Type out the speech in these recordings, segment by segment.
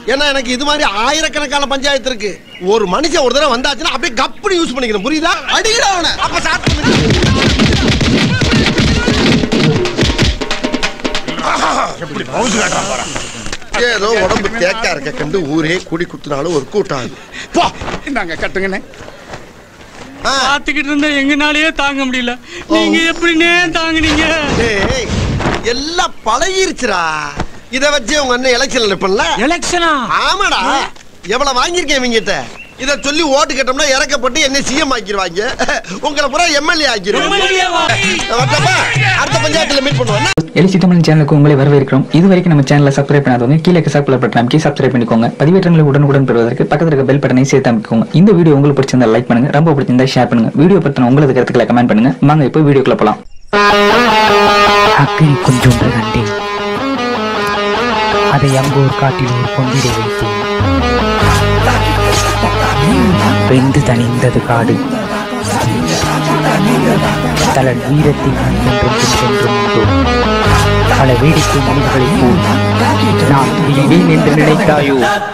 ஏன்னா எனக்கு இது மாதிரி ஆயிரக்கணக்கான பஞ்சாயத்து இருக்கு ஒரு மனுஷன் ஒரு தடவை வந்தாச்சுன்னா அப்படியே கப்புனு யூஸ் பண்ணிக்கணும் புரியுதா அடிக்கடா அவனை அப்ப ஸ்டார்ட் பண்ணு எப்படி பவுசு காட்டுறான் பாரு ஏதோ உடம்பு தேக்கா இருக்க கண்டு ஊரே கூடி குத்துனாலும் ஒரு கூட்டம் ஆகுது போ இந்தாங்க கட்டுங்கண்ணே ஆ, பாத்துக்கிட்டு இருந்தா எங்கனாலயே தாங்க முடியல நீங்க எப்படின்னே தாங்குனீங்க டேய், எல்லாம் பழகிருச்சுடா இத வச்சு உங்க அண்ணன் எலெக்ஷன்ல நிப்பல எலெக்ஷனா ஆமாடா எவ்வளவு வாங்கியிருக்கேன் இவங்கிட்ட இத சொல்லி ஓட்டு கேட்டோம்னா இறக்கப்பட்டு என்ன சிஎம் ஆக்கிடுவாங்க உங்களை பூரா எம்எல்ஏ ஆக்கிடுவாங்க வரட்டப்பா? அடுத்த பஞ்சாயத்துல மீட் பண்ணுவோம் எலிசி தமிழ் சேனலுக்கு உங்களை வரவேற்கிறோம் இது வரைக்கும் நம்ம சேனலை சப்ஸ்கிரைப் பண்ணாதவங்க கீழே சப்ஸ்கிரைப் பட்டன் அமைக்கி சப்ஸ்கிரைப் பண்ணிக்கோங்க பதிவேற்றங்களை உடனுக்குடன் பெறுவதற்கு பக்கத்தில் இருக்க பெல் பட்டனை சேர்த்து அமைக்கோங்க இந்த வீடியோ உங்களுக்கு பிடிச்சிருந்தா லைக் பண்ணுங்க ரொம்ப பிடிச்சிருந்தா ஷேர் பண்ணுங்க வீடியோ பத்தின உங்களது கருத்துக்களை கமெண்ட் பண்ணுங்க வாங்க இப்போ வீடியோக்குள்ள போலாம் அக்கறை கொஞ்சொன்று கண்டேன் அதை அங்கோர் காட்டில் ஒரு பொங்கிட வைத்தேன் வெந்து தணிந்தது காடு தலன் வீரத்தின் என்றும் சென்றும் உண்டோ பல வேடிக்கை மனிதர்களைப் போல் நான் துணிவேன் என்று நினைத்தாயோ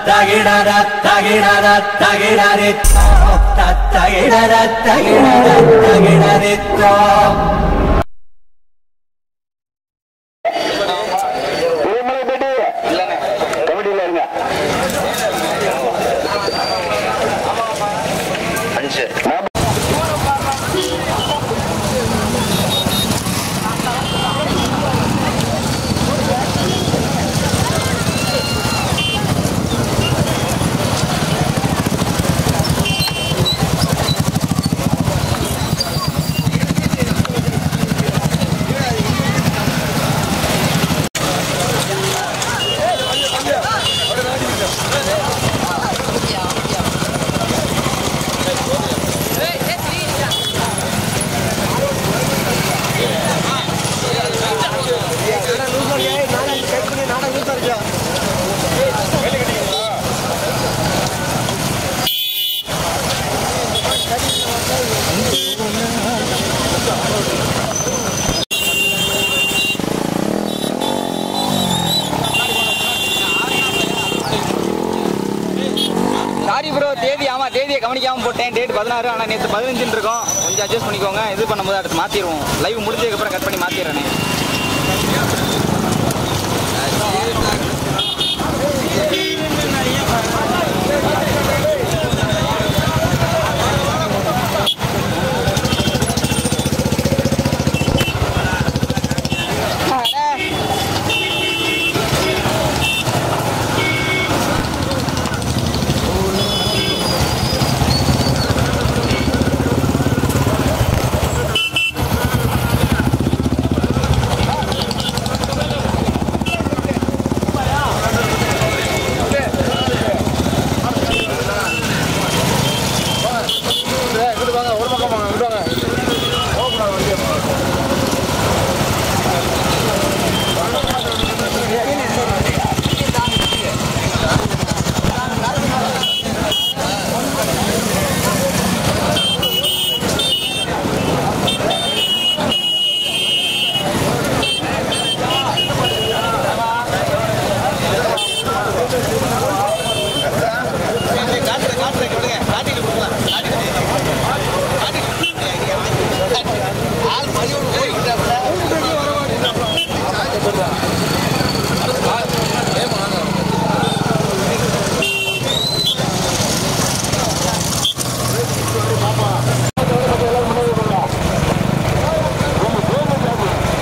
சாரி ப்ரோ தேதி ஆமா தேதியை கவனிக்காம போட்டேன் டேட் பதினாறு ஆனா நேற்று பதினஞ்சுன்னு இருக்கோம் கொஞ்சம் அட்ஜஸ்ட் பண்ணிக்கோங்க இது பண்ணும்போது அடுத்து மாத்திடுவோம் லைவ் முடிஞ்சதுக்கு அப்புறம் கட் பண்ணி மாத்திடுறேன்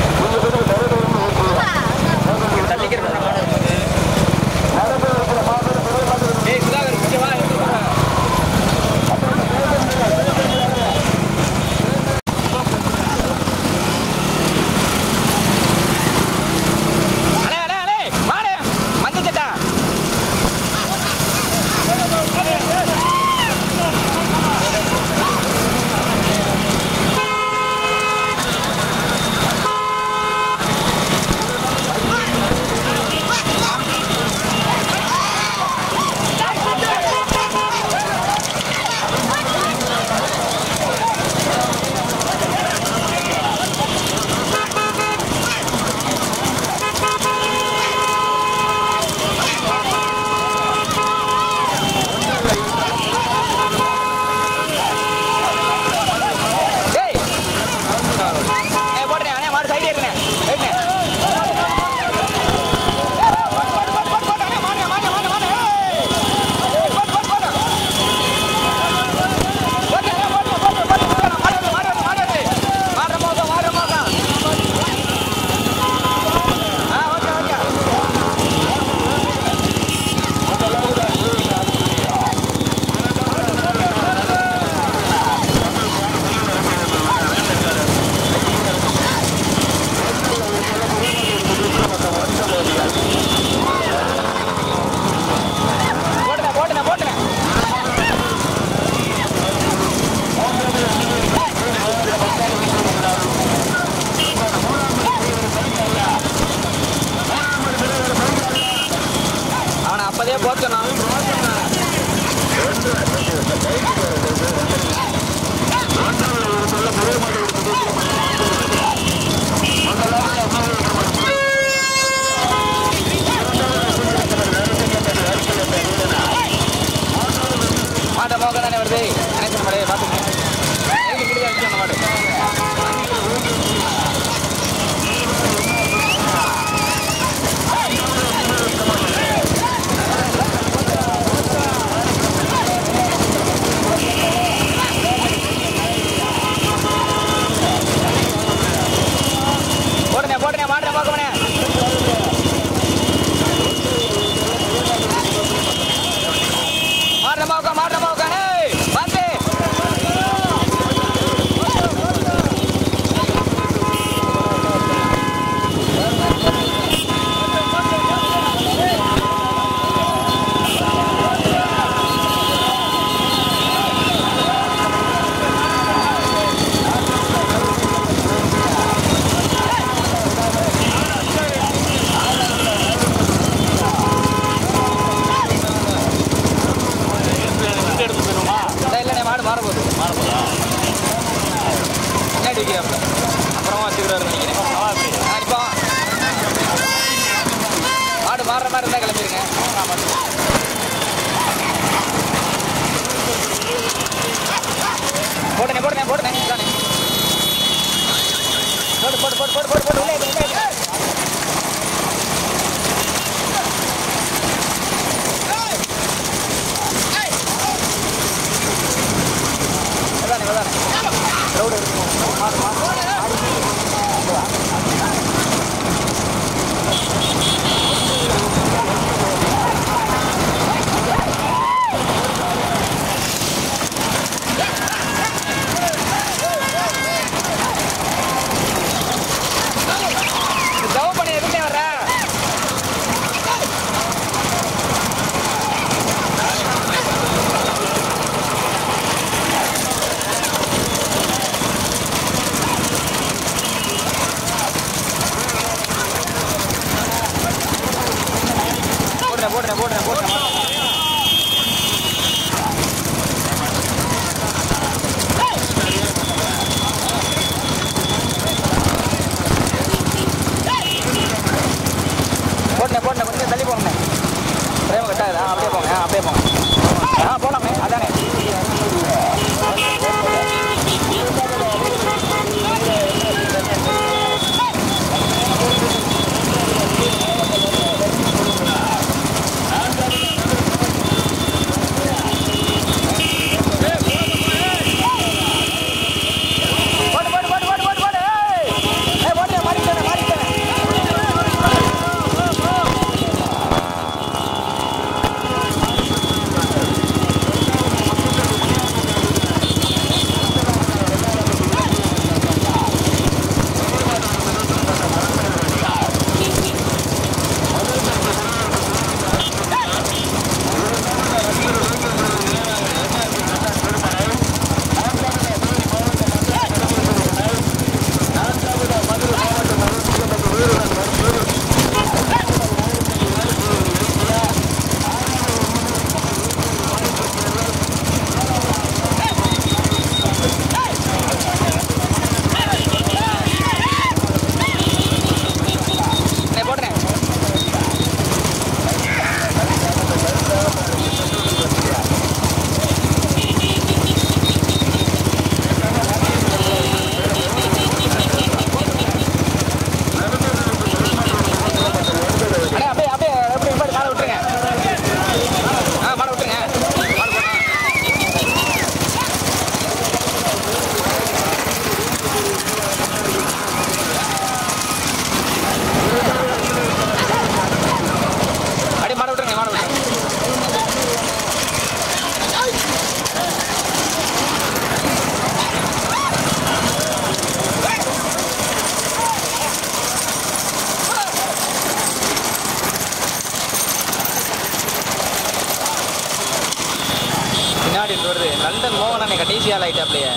ஆ முடிச்சண்ணா மாட்டை மோக தானே வருது நினைச்ச மாடையே பார்த்துக்கோங்க எங்க கிட்ட அடிச்சு அந்த மாடு போடுனே போடுனே மாட்டை பார்க்கணே மாட்டை மோக்க மாட்டை மோக்க வந்து இல்லைண்ணே மாடு மாற போகுது மாற போகுது முன்னாடி வைக்கிறாப்ல அப்புறமா வச்சுக்கிறாரு நினைக்கிறேன் ஆ, இப்போ மாடு மாறுற மாதிரி இருந்தால் கிளம்பிருங்க நான் பார்த்துக்கிறேன். போடுனே போடுனே போடுனே இதானே. போடு போடு போடு போடு போடு போடு உள்ளே இரு, உள்ளே இரு. இதானே இதானே ரோடு இருக்கும் மாடு மாடு ஜவ பண்ணி எதுவுமே வர்ற போடுறேன் போடுறேன் போடுறேன் போடுறேன் போடுனே போடுனே கொஞ்சம் தள்ளி போங்க பிரேம கட்டாது ஆ அப்படியே போங்க ஆ அப்படியே போங்க ஆ போலாமே அதானே போடு போடு போடு போடு போடு போடு ஏய் ஏய் போடு மாறிட்டேன் மாறிட்டேன் நான் போடுறேன் அண்ணே, அப்படியே அப்படியே அப்படியே மாடு மாட விட்டுருங்க ஆ மாட விட்டுருங்க மாடு போடுங்க. அப்படியே மாட விட்டுருங்க மாட விட்டுருங்க பின்னாடி இருந்து வருது லண்டன் மோகன் அண்ணே கடைசி ஆள் ஆயிட்டாப்லையே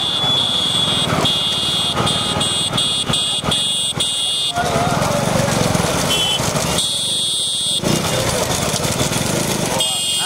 ஆ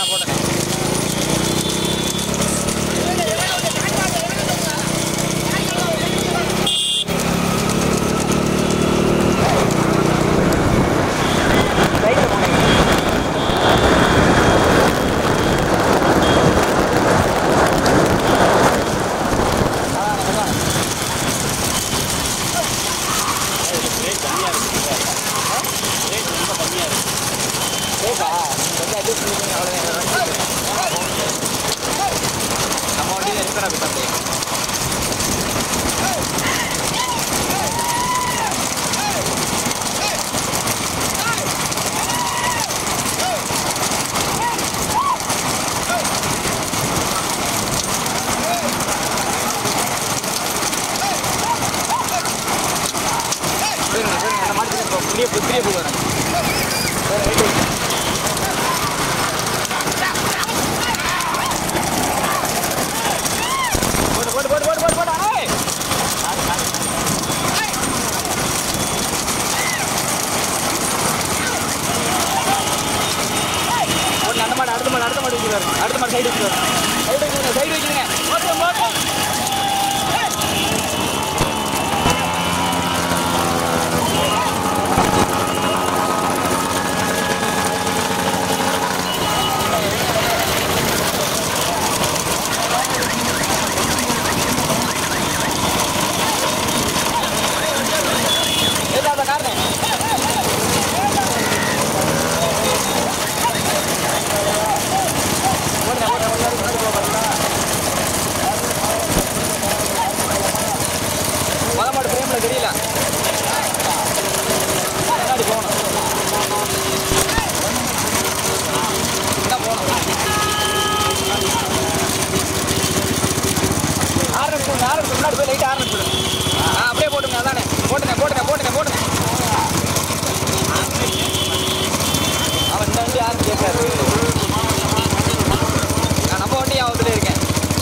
வருது அடுத்த மாதிரி சைடு வச்சு சைடு வைக்கிறீங்க சைடு வைக்கிறீங்க ஏதாவது காரணம் மலமாடு பிரேம்ல தெரியல முன்னாடி போகணும் என்ன போகணும் ஆரம்பிச்சு ஆரம்பிச்சு முன்னாடி போய் லைட் ஆரம்பிச்சு ஆ அப்படியே போட்டுங்க அதானே போட்டுங்க போட்டுங்க போட்டுங்க போட்டுங்க அவன் இந்த வண்டி யாரும் கேட்காது நான் நம்ம வண்டி அவத்துல இருக்கேன்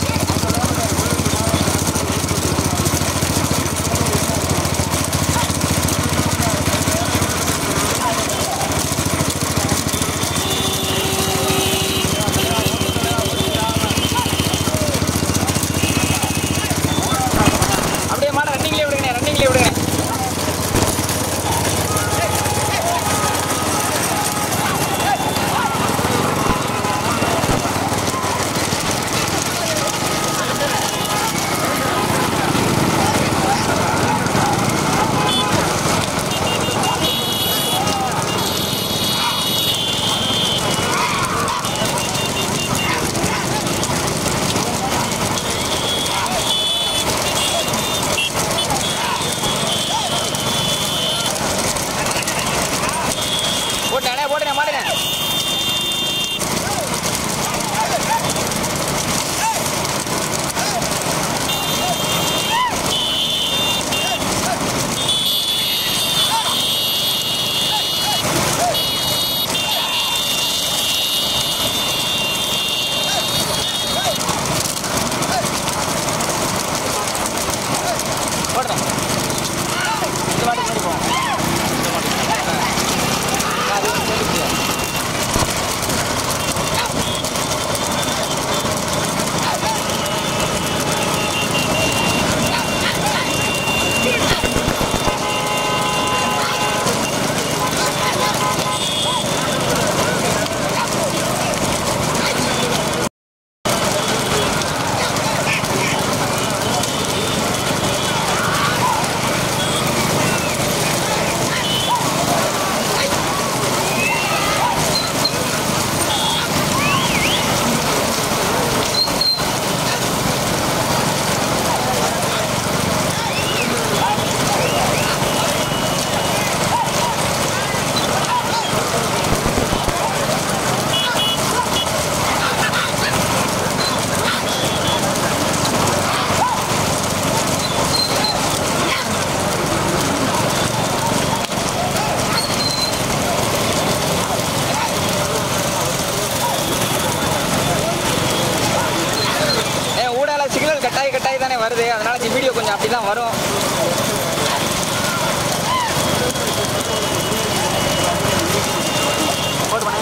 அப்படியே மாட ரன்னிங்லேயே விடுங்க ரன்னிங்லேயே விடுங்க போட்டேன் போட்டேன் மாடுங்க போடுறேன் இந்த மாட்டு முன்னாடி போவோம் அது சொல்லிச்சு ஏ ஊடால சிக்னல் கட்டாயி கட்டாயி தானே வருது அதனால இந்த வீடியோ கொஞ்சம் அப்படி தான் வரும் போட்டு பண்ணு.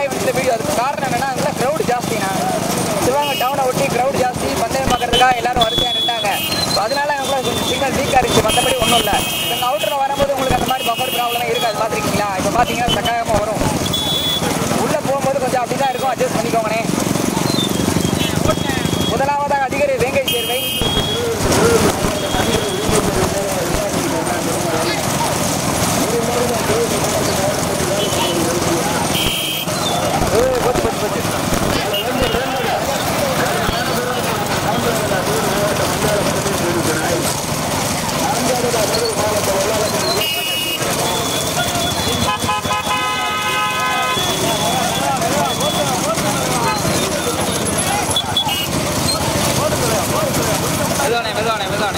ஆகி வந்து வீடியோ அதுக்கு காரணம் என்னன்னா அங்கே க்ரௌட் ஜாஸ்திண்ணா சிவகங்கை டவுனை ஒட்டி க்ரௌட் ஜாஸ்தி பந்தயம் பார்க்கறதுக்காக எல்லாரும் வரிசையாக நின்றாங்க So அதனால எங்களுக்கு கொஞ்சம் சிக்னல் வீக்காக இருந்துச்சு மற்றபடி ஒன்றும் இல்லை எங்கள் அவுட்டரில் வரும்போது உங்களுக்கு அந்த மாதிரி பஃபர் ப்ராப்ளம் இருக்காது பார்த்துருக்கீங்களா இப்போ பார்த்தீங்கன்னா சக்காயமாக வரும் உள்ளே போகும்போது கொஞ்சம் அப்படி தான் இருக்கும் அட்ஜஸ்ட் பண்ணிக்கோங்கண்ணே முதலாவதாக அதிகாரி வேங்கை சேர்வை ஏய், போச்சு, போச்சு, போச்சு. மெதுவானே மெதுவானே மெதுவானே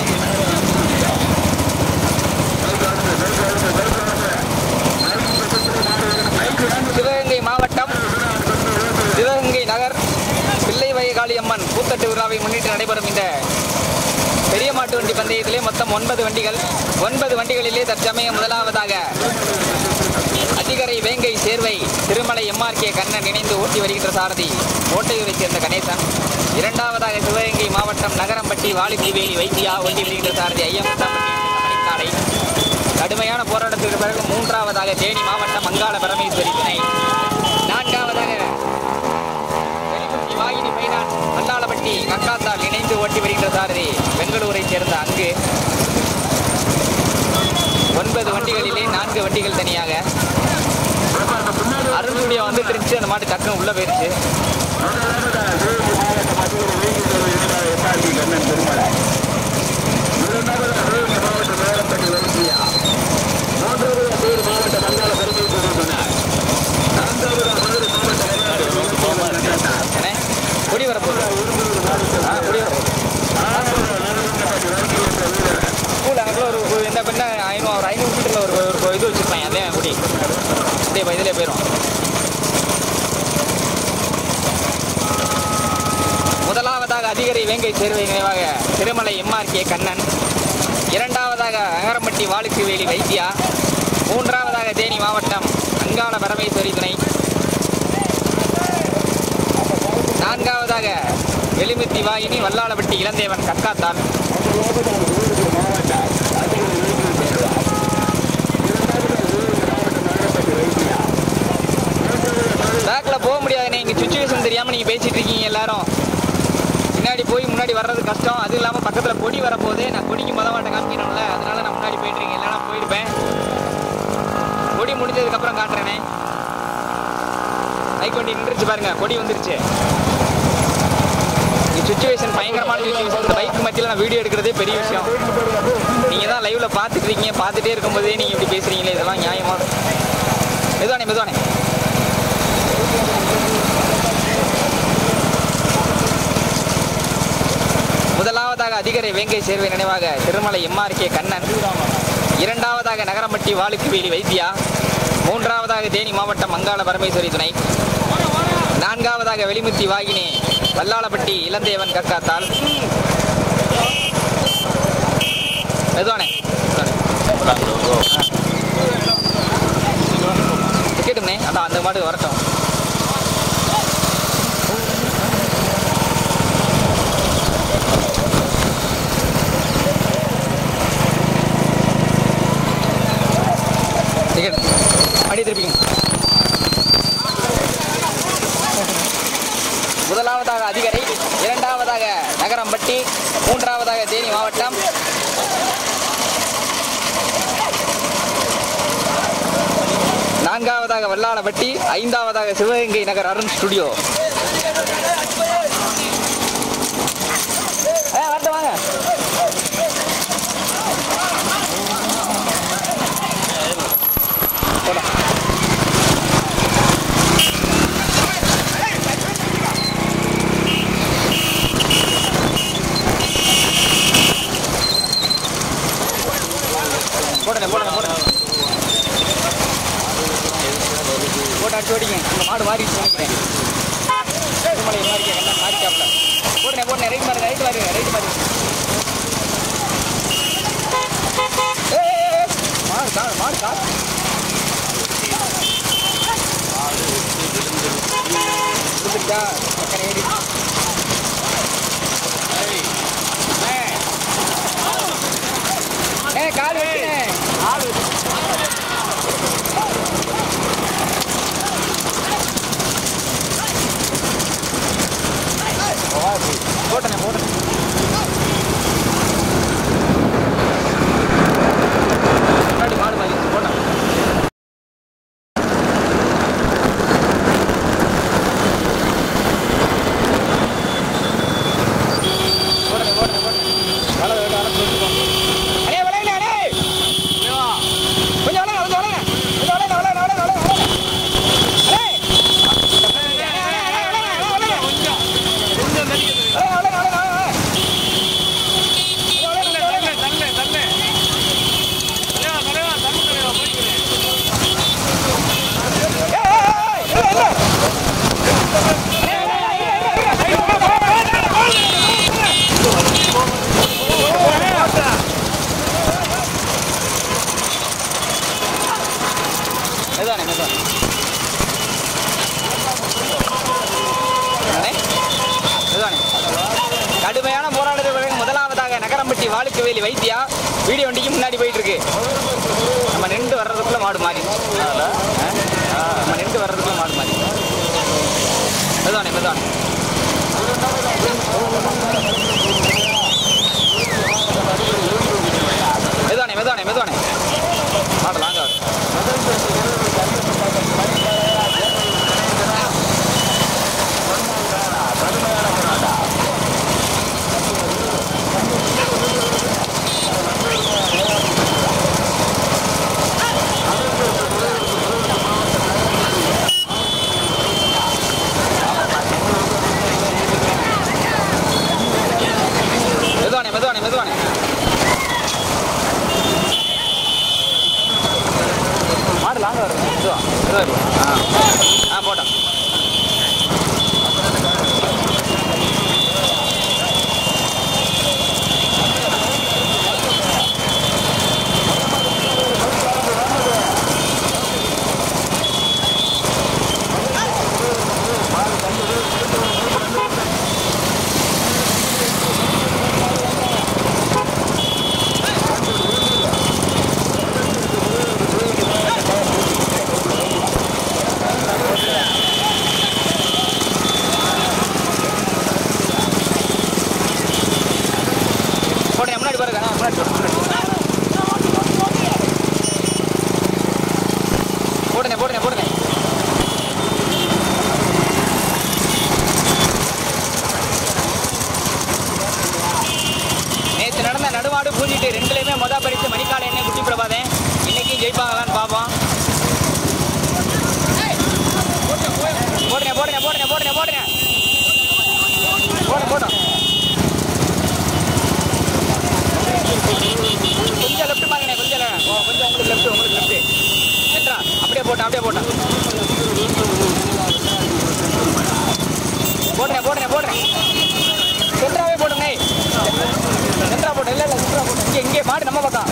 சிவகங்கை மாவட்டம் சிவகங்கை நகர் பிள்ளை வயகாளி அம்மன் பூத்தட்டு விழாவை முன்னிட்டு நடைபெறும் இந்த பெரிய மாட்டு வண்டி பந்தயத்திலே மொத்தம் ஒன்பது வண்டிகள் ஒன்பது வண்டிகளிலே தற்சமயம் முதலாவதாக அதிகரை வேங்கை சேர்வை திருமலை எம்ஆர்கே கண்ணன் இணைந்து ஓட்டி வருகின்ற சாரதி ஓட்டையூரைச் சேர்ந்த கணேசன் இரண்டாவதாக சிவகங்கை மாவட்டம் நகரம்பட்டி வாலிபுலிவேலி வைத்தியா ஓட்டி வருகின்ற சாரதி ஐயம்பட்டாம்பட்டி மணிக்காலை கடுமையான போராட்டத்திற்கு பிறகு மூன்றாவதாக தேனி மாவட்டம் மங்காள பரமேஸ்வரி துணை நான்காவதாக வெளிக்குட்டி வாகினி பைனான் மல்லாளப்பட்டி கக்காத்தால் இணைந்து ஓட்டி வருகின்ற சாரதி பெங்களூரைச் சேர்ந்த அங்கு ஒன்பது வண்டிகளிலே நான்கு வண்டிகள் தனியாக அருள் ஸ்டுடியோ வந்துட்டு இருந்துச்சு அந்த மாட்டு டக்குன்னு உள்ள போயிருச்சு அண்ணே, கொடி வரப்போகுது ஆ கொடி வரப்போகுது ஸ்கூல் அங்கே ஒரு ஒரு என்ன பண்ண ஐநூறு ஒரு ஐநூறு மீட்டரில் ஒரு ஒரு இது வச்சுருப்பாங்க அதே குடி அப்படியே இதிலே போயிடும் முதலாவதாக அதிகரை வேங்கை சேர்வை நினைவாக திருமலை எம்ஆர்கே கண்ணன் இரண்டாவதாக அகரம்பட்டி வாளுக்குவேலி வைத்தியா மூன்றாவதாக தேனி மாவட்டம் அங்காள பரமேஸ்வரி துணை நான்காவதாக எலிமுத்தி வாயினி வல்லாளப்பட்டி இளந்தேவன் கக்காத்தான் பேக்கில் போக முடியாதுண்ணே இங்கே சுச்சுவேஷன் தெரியாமல் நீங்கள் பேசிட்டு இருக்கீங்க எல்லாரும் பின்னாடி போய் முன்னாடி வர்றது கஷ்டம் அதுவும் இல்லாமல் பக்கத்தில் கொடி வரப்போகுது நான் கொடிக்கு முத மாட்டை காமிக்கணும்ல அதனால நான் முன்னாடி போயிட்டு இருக்கேன் இல்லைன்னா போயிருப்பேன் கொடி முடிஞ்சதுக்கப்புறம் காட்டுறேனே பைக் வண்டி நின்றுச்சு பாருங்க கொடி வந்துருச்சு சுச்சுவேஷன் பயங்கரமான சுச்சுவேஷன் இந்த பைக் மத்தியில் நான் வீடியோ எடுக்கிறதே பெரிய விஷயம் நீங்கள் தான் லைவ்ல பார்த்துட்டு இருக்கீங்க பார்த்துட்டே இருக்கும்போதே நீங்கள் இப்படி பேசுறீங்களே இதெல்லாம் நியாயமா மெதுவானே மெதுவானே முதலாவதாக அதிகரை வேங்கை சேர்வை நினைவாக திருமலை எம்ஆர்கே கண்ணன் இரண்டாவதாக நகரம்பட்டி வாளுக்குவேலி வைத்தியா மூன்றாவதாக தேனி மாவட்டம் மங்காள பரமேஸ்வரி துணை நான்காவதாக வெளிமுத்தி வாகினி வல்லாளப்பட்டி இளந்தேவன் கக்காத்தால் மெதுவானே கேட்டுமே அதான் அந்த மாட்டுக்கு வரட்டும் டிக்கெட் அடி திருப்பிங்க முதலாவதாக அதிகரை இரண்டாவதாக நகரம்பட்டி மூன்றாவதாக தேனி மாவட்டம் நான்காவதாக வல்லாளப்பட்டி ஐந்தாவதாக சிவகங்கை நகர் அருண் ஸ்டுடியோ ஆ, வரட்டும் வாங்க போடுங்க போடுங்க போடுங்க போட்டு அடிச்சு ஓடிங்க இந்த மாடு மாறிடுச்சு நினைக்கிறேன் திருமலை மாறிக்க கண்ணன் மாறிக்காப்ல போடுங்க போடுங்க ரைட் மாறுங்க ரைட் மாறுங்க ரைட் மாறுங்க ஏய், ஏய், ஏய். மாடு காடு மாடு காடு வந்துருச்சா சக்கரை ஏறி ஏ கால் வைக்கிறேன் கால் போட்டனே போட்டனே முன்னாடி மாடு மாதிரி போட்டேன் போடுங்க, போடுங்க, போடுங்க. வலை, வலை, வலை, போட்டுக்கோ. அடே, வளையல, அடே. கொஞ்சம் வளைங்க, கொஞ்சம் வளைங்க. கொஞ்சம் வளைங்க, வளைங்க, வளைங்க, வளைங்க, வளைங்க. அடே. அடே, அடே, அடே, வளைங்க, அடே, வளைங்க. வளைங்க, வளைங்க, வளைங்க, வளைங்க, வளைங்க. கொஞ்சம் வளைங்க, கொஞ்சம் வளைங்க. ஏய், ஏய், ஏய், ஏய், ஏய். மெதுவானே மெதுவானே அண்ணே, மெதுவானே கடுமையான போராட்டத்துக்கு பிறகு முதலாவதாக நகரம்பட்டி வாழுக்கவேலி வைத்தியா வீடியோ வண்டிக்கு முன்னாடி போயிட்டு இருக்கு நம்ம நின்று வர்றதுக்குள்ள மாடு மாறி நம்ம நின்று வர்றதுக்குள்ள மாடு மாறி மெதுவானே மெதுவானே மெதுவானே மெதுவானே மெதுவானே மாடு லாங்கா வரும். மெதுவானே மெதுவானே மெதுவானே மாடு லாங்க வரும் மெதுவா மெதுவா இரு. ஆ ஆ போட்டோம் போடுங்க முன்னாடி பாருங்க ஆ, முன்னாடி போடுங்க போடுங்க போடுங்க போடுங்க நேற்று நடந்த நடுமாடு பூஞ்சிட்டு ரெண்டுலையுமே மொதல் பரிசு மணிக்கால எண்ணெய் குட்டி பிரபாதேன் இன்னைக்கு ஜெயிப்பாங்களான்னு பார்ப்போம் போடுங்க போடுங்க போடுங்க போடுங்க போடுங்க போடும் போடும் கொஞ்சம் லெஃப்ட் பாருங்க கொஞ்சம் le- ஓ, கொஞ்சம் உங்களுக்கு லெஃப்ட் உங்களுக்கு லெஃப்ட் சென்ட்ரா அப்படியே போட்டேன் அப்படியே போட்டேன் போடுறேன் போடுறேன் போடுறேன் சென்ட்ராவே போடுங்க சென்ட்ரா போட்டு இல்லை இல்லை சென்ட்ரா போட்டு இங்கே இங்கே மாடு நம்ம பக்கம்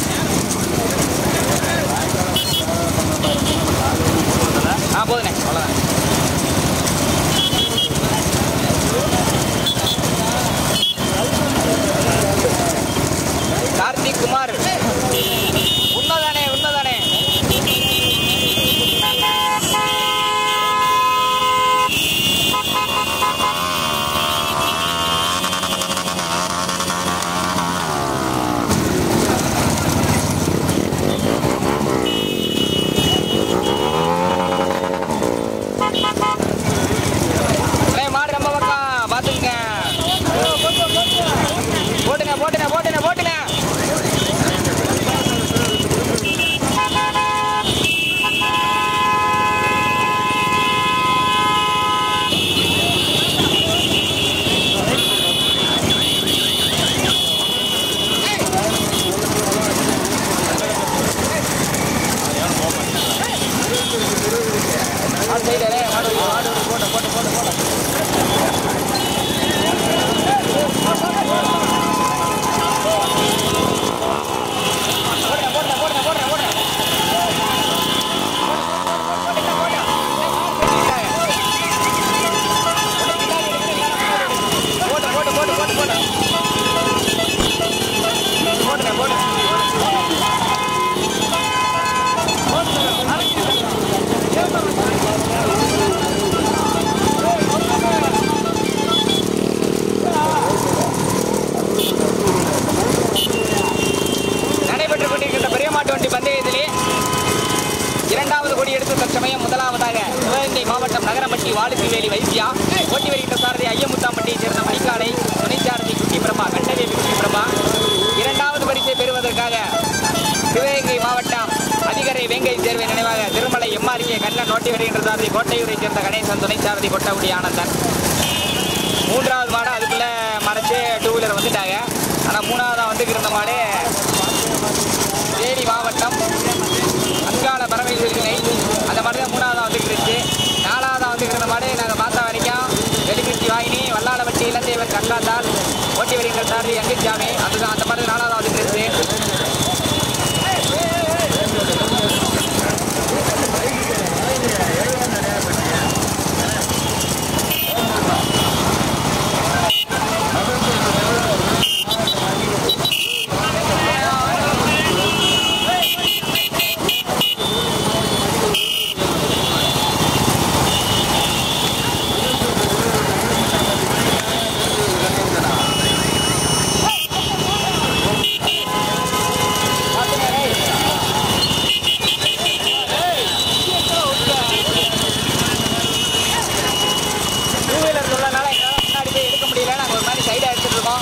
ஆ போதுண்ணே அவ்வளோதான் கார்த்திக் குமார் உண்மைதானே உண்மைதானே வேலி வைத்தியா ஓட்டி வருகின்ற சாரதி ஐயமுத்தாம்பட்டியை சேர்ந்த மணிக்காலை துணை சாரதி குட்டி பிரபா கண்டதேவி குட்டி பிரபா இரண்டாவது பரிசை பெறுவதற்காக சிவகங்கை மாவட்டம் அதிகரை வேங்கை சேர்வை நினைவாக திருமலை எம்ஆர்கே கண்ணன் ஓட்டி வருகின்ற சாரதி கோட்டையூரை சேர்ந்த கணேசன் துணை சாரதி கொட்டகுடி ஆனந்தன் மூன்றாவது மாடு அதுக்குள்ள மறைச்சு டூ வீலர் வந்துட்டாங்க ஆனால் மூணாவதாக வந்துட்டு இருந்த மாடு தேனி மாவட்டம் அங்காள பரமேஸ்வரினை அந்த மாடு தான் மூணாவதாக வந்துட்டு இருந்துச்சு நாலாவதாக வந்துட்டு இருந்த மாடு நாங்கள் பார்த்த வரைக்கும் வெளிக்குச்சி வாயினி வல்லாளவட்டி இளந்தேவன் கங்காத்தால் ஓட்டி வருகின்ற சாரதி அங்குச்சாமி அதுதான் அந்த மாடு நாலாவதாக வந்துட்டு இருந்துச்சு டூ வீலர் உள்ளனால எங்களால் முன்னாடி போய் எடுக்க முடியல நாங்கள் ஒரு மாதிரி சைடாக எடுத்துட்டு இருக்கோம்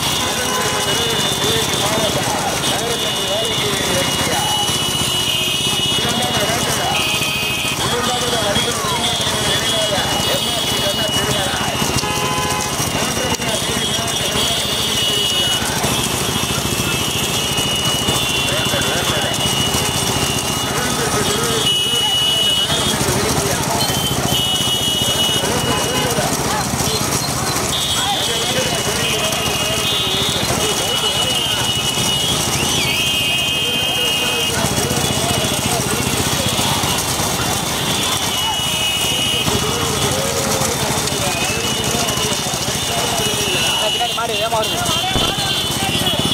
அந்த பின்னாடி மாடு வேகமாக வருது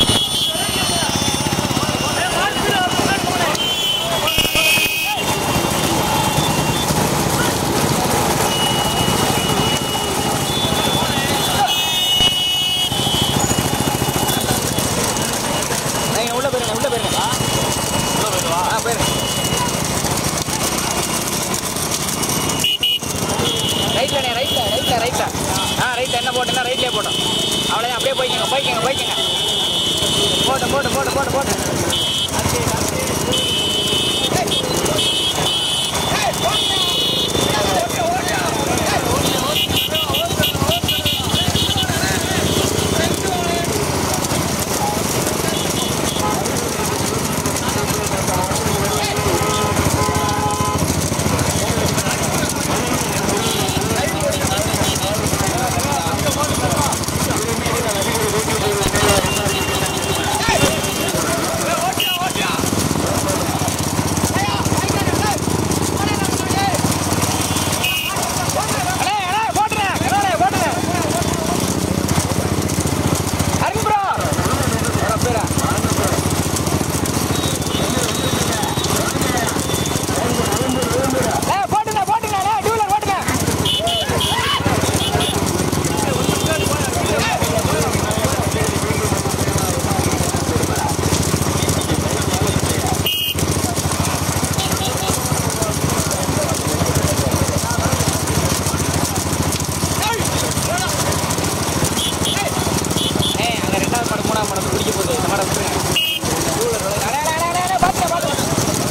நீங்க உள்ள போயிருங்க உள்ள போயிருங்க உள்ள போயிருவா ஆ போயிருங்க ரைட்லண்ணே ரைட்ல ரைட்ல ரைட்ல ஆ ரைட்ல என்ன போட்டுன்னா ரைட்லயே போட்டோம் அவ்வளோதான் அப்படியே போய்க்கங்க போய்க்கங்க போய்க்கங்க போட்டு போட்டு போட்டு போட்டு போட்டு அண்ணே, அண்ணே, போட்டுண்ணே, அண்ணே, போட்டுண்ணே. அருண் bro. வர பேரா. அண்ணே, போட்டுண்ணே, போட்டுண்ணே, அண்ணே, two wheeler போட்டுண்ணே. ஏய், அங்க ரெண்டாவது மாடு, மூணாவது மாடு குடிக்க போகுது. இந்த மாடை விட்டுருங்க. two wheeler விளையாடு. அண்ணே, அண்ணே, அண்ணே, அண்ணே, பாத்துண்ணே, பாத்துண்ணே.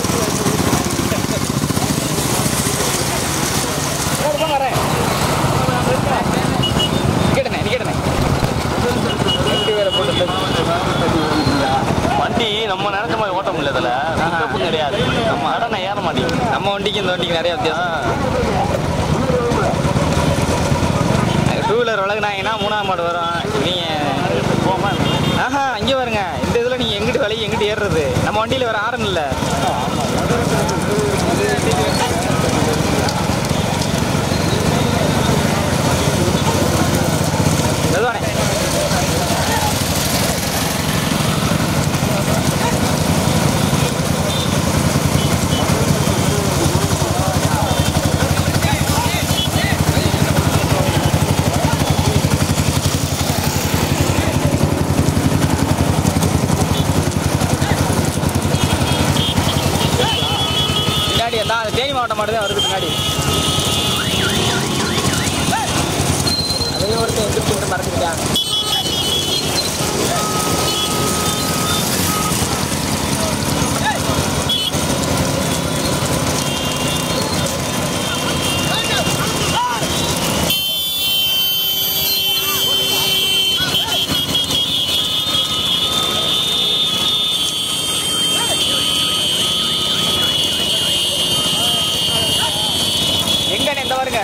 போடு, போங்க, வரேன். நிக்கட்டுண்ணே, நிக்கட்டுண்ணே. எப்படி வேற போட்டு வண்டி நம்ம நினைச்ச மாதிரி ஓட்ட முடியல இதுல பிக்கப்பு கிடையாது நம்ம அடனை ஏற மாட்டேங்குது நம்ம வண்டிக்கு இந்த வண்டிக்கு நிறைய வித்தியாசம் டூ வீலர் விலகுனாங்கன்னா மூணாவது மாடு வரும் நீங்க போமா ஆஹா அங்கே வருங்க இந்த இதில் நீங்கள் எங்கிட்டு விலையை எங்கிட்டு ஏறுறது நம்ம வண்டியில் வேற ஆரன் இல்லை மெதுவானே பின்னாடி எல்லாம் தேனி மாவட்டம் ஒருத்தன் எந்திரிச்சு மறந்துருக்கான் எங்கண்ணே இந்த வருங்க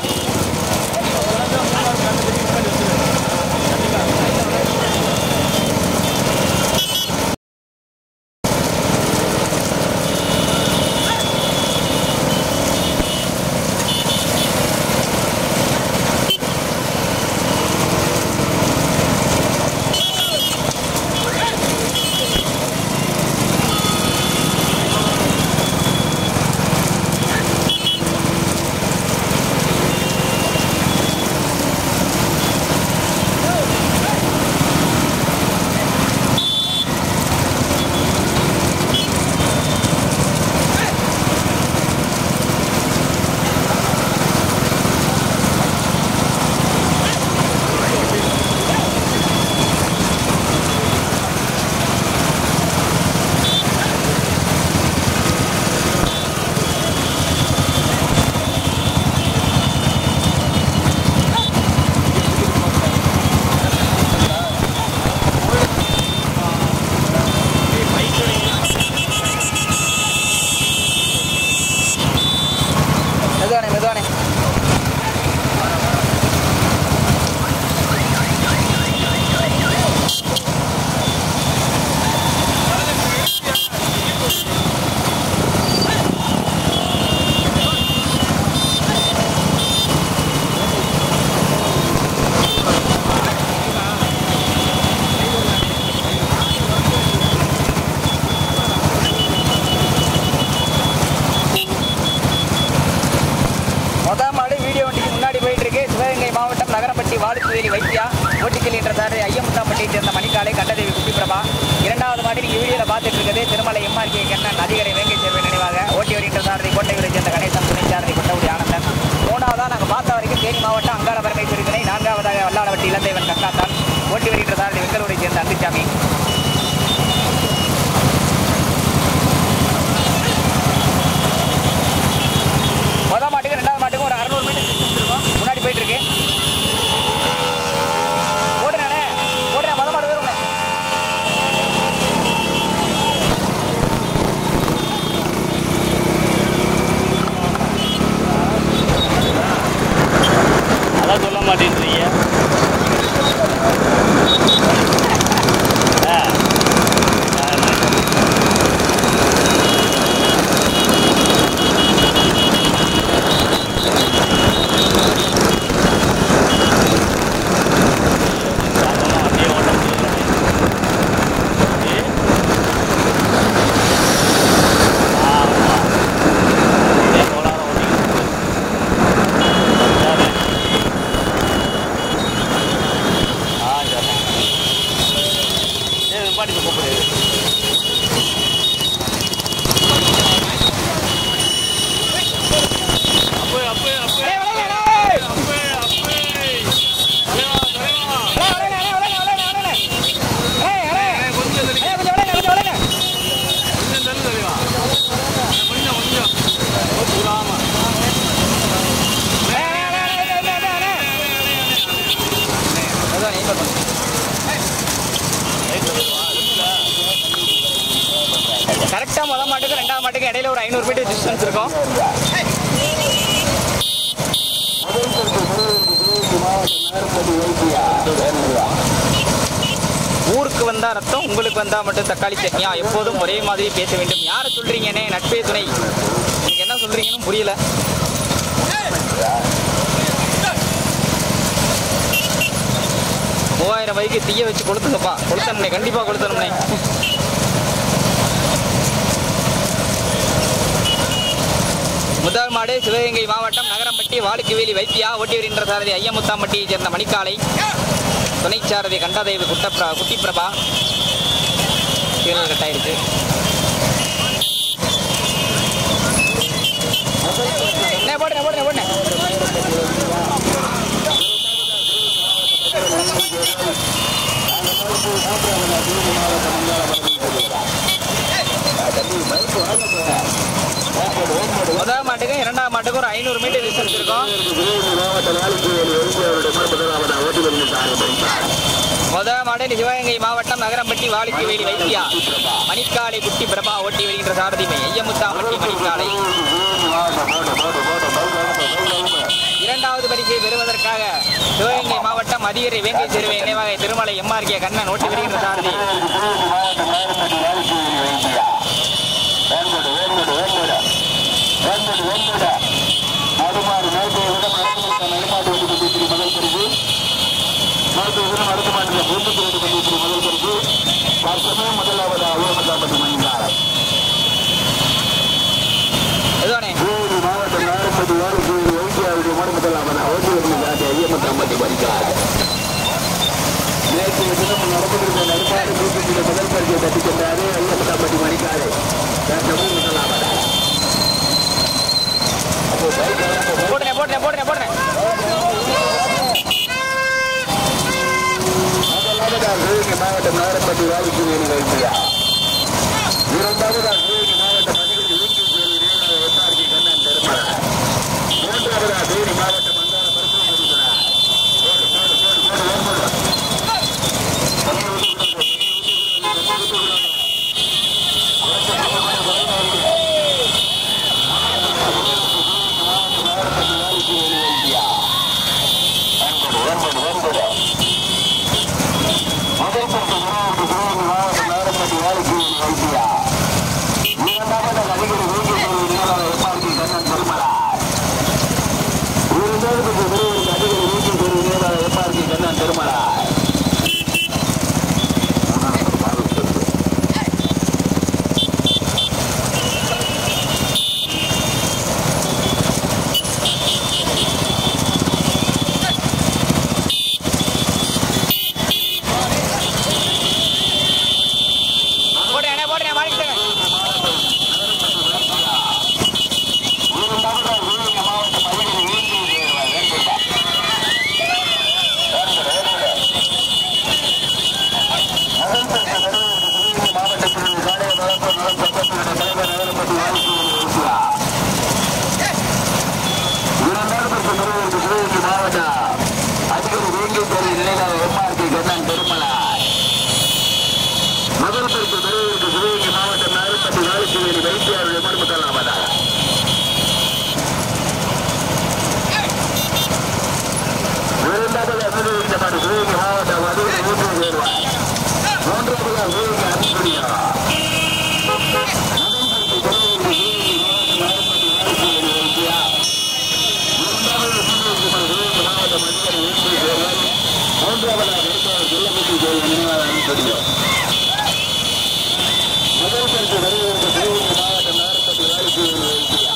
மெதுவானே மெதுவானே மொதல் மாடு வீடியோ வண்டிக்கு முன்னாடி போயிட்டு இருக்கு சிவகங்கை மாவட்டம் நகரப்பட்டி வாழுத்துவேலி வைத்தியா ஓட்டிக்கல் என்ற சார் ஐயமுத்தாம்பட்டியை சேர்ந்த மணிக்காலை கண்டதேவி குட்டிப்பிரபா இரண்டாவது மாடு நீங்க வீடியோல பார்த்துட்டு இருக்கிறது திருமலை எம்ஆர்கே கண்ணன் அதிகரை வேங்கை சேர்வை நினைவாக ஓட்டி வருகின்ற சாரதி கோட்டையூரை சேர்ந்த கணேசன் துணை சாரதி கொண்டவுடி ஆனந்தன் மூணாவதா நாங்க பார்த்த வரைக்கும் தேனி மாவட்டம் அங்காள பரமேஸ்வரி துணை நான்காவதாக வல்லாளவட்டி இளந்தேவன் கக்காத்தான் ஓட்டி வருகின்ற சாரதி வெங்கலூரை சேர்ந்த அங்குச்சாமி மொதல் மாட்டுக்கு ரெண்டாவது மாட்டுக்கும் ஒரு அறுநூறு மீட்டர் distance இருக்கும் முன்னாடி போயிட்டு இருக்கு ஓடுறானே ஓடுறேன் மொதல் மாடு வரும் அதான் சொல்ல மாட்டேன்றீங்க ஆ. சாதாரணமா வண்டியை ஓட்ட முடியல. ஏ? ஆமா. இதே கோளாறு ஓட்டிக்கிட்டு இருக்கு. ஆ சரி ஏ பாட்டி கூப்பிடு அப்பே அப்பே அப்பே அப்பே அப்பே தலைவா தலைவா கொஞ்சம் தள்ளி கொஞ்சம் தள்ளி தலைவா கொஞ்சம் கொஞ்சம் ஒத்துக்காம கரெக்டா முதல் மாட்டுக்கு ரெண்டாவது மாட்டுக்கு இடையில ஒரு ஐநூறு மீட்டர் டிஸ்டன்ஸ் இருக்கும் ஊருக்கு வந்தா ரத்தம் உங்களுக்கு வந்தா மட்டும் தக்காளி சட்னியா எப்போதும் ஒரே மாதிரி பேச வேண்டும் யாரை சொல்றீங்கன்னே நட்பே துணை நீங்க என்ன சொல்றீங்கன்னு புரியல மூவாயிரம் பைக்கு தீய வச்சு கொளுத்துங்கப்பா கொளுத்தணும்னே கண்டிப்பா கொளுத்தணும்னே முதல் மாடு சிவகங்கை மாவட்டம் நகரம்பட்டி வாழுக்குவேலி வைத்தியா ஓட்டி வருகின்ற சாரதி ஐயமுத்தாம்பட்டியைச் சேர்ந்த மணிக்காலை துணை சாரதி கண்டாதேவி குட்டப்ரா குட்டிப்பிரபா கீழே கட்டாயிருக்கு அண்ணே, போடுறேன் போடுறேன் போடுறேன் மாட்டுக்கு ஒரு ஐநூறு மீட்டர் டிஸ்டன்ஸ் இருக்கும் முத மாடு சிவகங்கை மாவட்டம் நகரம்பட்டி வாலிக்கு வேலி வைத்தியா மணிக்காலை குட்டி பிரபா ஓட்டி வருகின்ற சாரதிமை ஐயமுத்தாம்பட்டி மணிக்காலை இரண்டாவது பரிசை பெறுவதற்காக சிவகங்கை மாவட்டம் மதியரை வேங்கை சிறுவை நினைவாக திருமலை எம்ஆர்கே கண்ணன் ஓட்டி வருகின்ற சாரதி எதுவானே போட்டுனே போட்டுனே போட்டுனே போட்டுனே மாவட்டம் நகரப்பட்டி வாலிக்கு வேணி வைத்தியா இரண்டாவதாக தேனி மாவட்டம் அதிகரி எஸ்ஆர்கி கண்ணன் பெருமாள் மூன்றாவதாக தேனி மாவட்டம் அந்தார மருத்துவம் இருக்கிறார் போடு, போடு, போடு, போடு, போடு. போட்டுனே போட்டுனே மாறிக்கிட்டேன் முதல் பரிசு பெறுவதற்கு சிவகங்கை மாவட்டம் நாகப்பட்டி வாலிக்குவேலி வைத்தியாருடைய மறுமுதலாவதாக இரண்டாவது அனுபவிக்கப்பட்ட சிவகங்கை மாவட்டம் அதுவும் மூன்று சேர்வார் மூன்றாவது சிவகங்கை அன்புடியா மூன்றாவதாக இருப்பவர் செல்லப்பட்டி கோயில் நினைவாக அன்புடியா முதல் பரிசு பெறுவதற்கு சிவகங்கை மாவட்டம் நாகப்பட்டி வாலிக்குவேலி வைத்தியா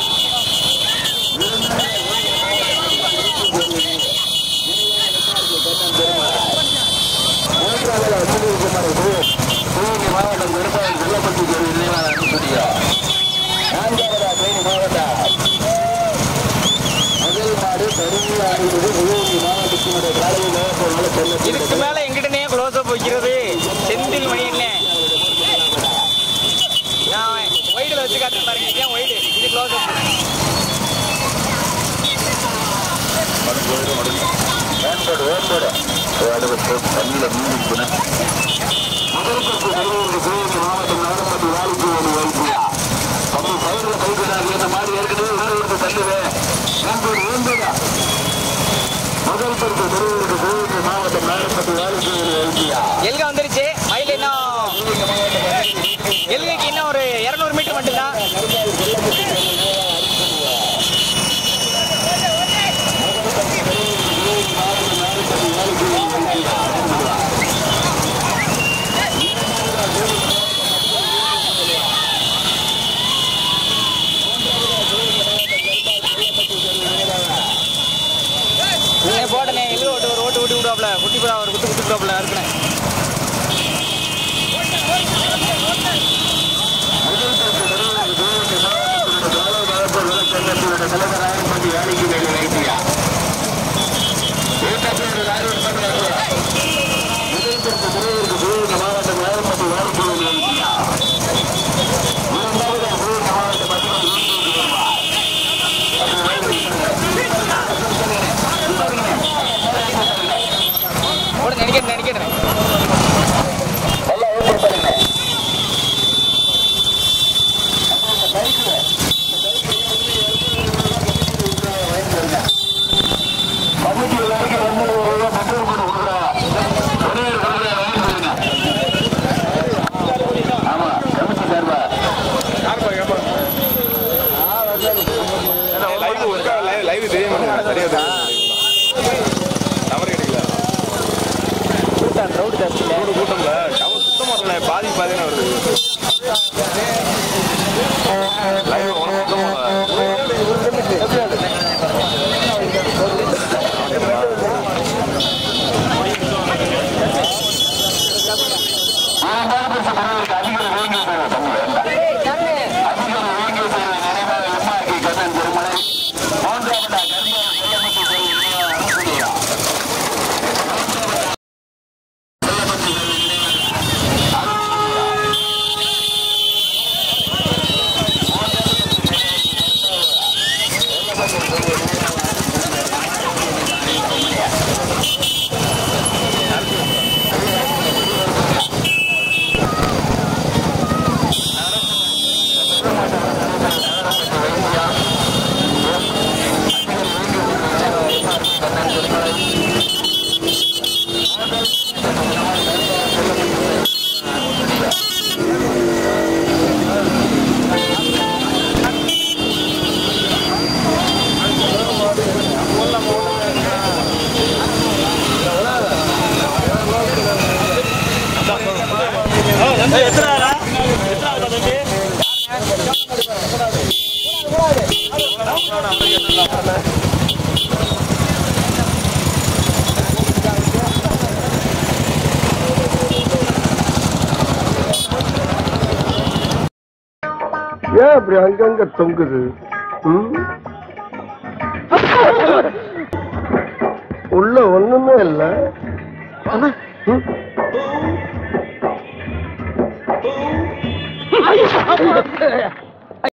மூன்றாவது அனுபவிக்கப்பட்ட சிவகங்கை மாவட்டம் பெரும்பாலும் செல்லப்பட்டி கோயில் நினைவாக அன்புடியா நான்காவதா தேனி மாவட்டம் முதல் மாடு கருங்கி ஆடுகிறது சிவகங்கை மாவட்டத்தினுடைய காலையில் நோக்கம் இதுக்கு மேல எங்கிட்டனே க்ளோஸ் அப் வைக்கிறது செந்தில் மணி என்ன நான் ஒயிடில் வச்சு காட்டுறேன் பாருங்க ஏன் ஒயிடு இது க்ளோஸ் அப் வேண்டோடு வேண்டோடு அடுத்து பள்ளியில் மீண்டும் முதல் பரிசு பெறுவதற்கு சிவகங்கை மாவட்டம் நகரப்பட்டி வாலிக்குவேலி வைத்தியா அப்படி பயிரில் பயிர்களாக இந்த மாதிரி ஏற்கனவே வேறு தள்ளுவே வேண்டோடு வேண்டோடா முதல் பரிசு பெறுவதற்கு சிவகங்கை மாவட்டம் நகரப்பட்டி வாலிக்குவேலி வைத்தியா எல்கா வந்துருச்சு மயில் இன்னும் எல்கைக்கு இன்னும் ஒரு இரநூறு மீட்டர் மட்டும்தான் நீ போட்டனே எல்லு ஓட்டு ஒரு ஓட்டு ஓட்டி விடுவாப்ல குட்டி புறா ஒரு குத்து குத்து விடுவாப்ல நிக்கணும் நிக்கணும் நல்லா ஓகே பாருங்க கமிட்டியில் வரைக்கும் வந்து ஒரு பெட்ரோல் போட்டு கொடுக்குறாங்க ஒரே ஒரு கவலையை வாங்கி போடுங்க ஆமா கமிட்டி சார்பா லைவ் ஒர்க்கா லைவ் லைவ் தெரிய மாட்டேங்குது சரியா தெரிய டவர் கிடைக்கல ரோடு கூட்டம்ல டவர் சுத்தமா வரல பாதி பாதினா வருது லைவ் உனக்கு சுத்தமா அதிகாரி வேங்கை சார் தம்பி வேண்டாம் அதிகாரி வேங்கை சார் நினைவாக எம்ஆர்கே கண்ணன் திருமலை மூன்றாவதா கதிகாரி செல்லமட்டி சார் நினைவாக அனுப்புகிறார் ஏன் அப்படி அங்கங்க தொங்குது ம்? உள்ள ஒண்ணுமே இல்ல ம்?